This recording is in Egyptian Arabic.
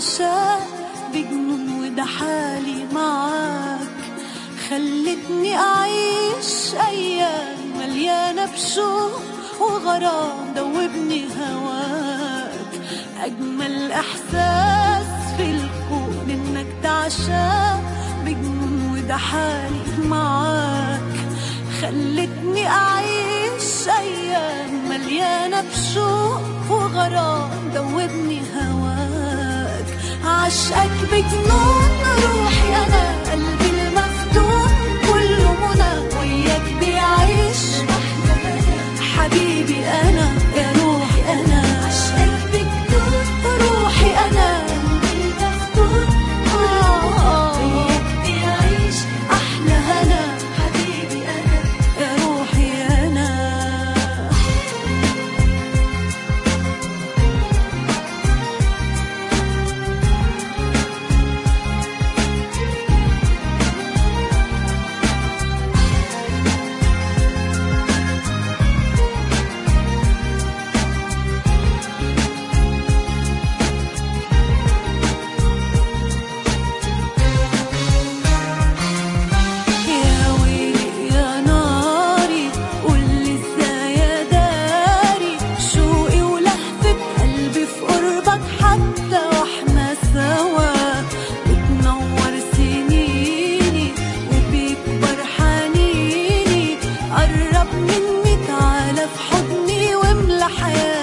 تعشق بجنون وده حالي معاك خلتني أعيش أيام مليانة بشوق وغرام دوبني هواك أجمل إحساس في الكون إنك تعشق بجنون وده حالي معاك خلتني أعيش أيام مليانة بشوق وغرام دوبني هواك عشقك بجنون روحي أنا قلبي المفتون كله منى وياك بيعيش حبيبي أنا يا روحي أنا عشقك بجنون روحي أنا قلبي المفتون كله وياك بيعيش أحلى هنا حبيبي أنا يا روحي أنا يا ويلي يا ناري قولي ازاي يا داري شوقي ولهفة قلبي في قربك حتى واحنا سوا بتنور سنيني وبيكبر حنيني قرب مني تعالى في حضني واملى حياتي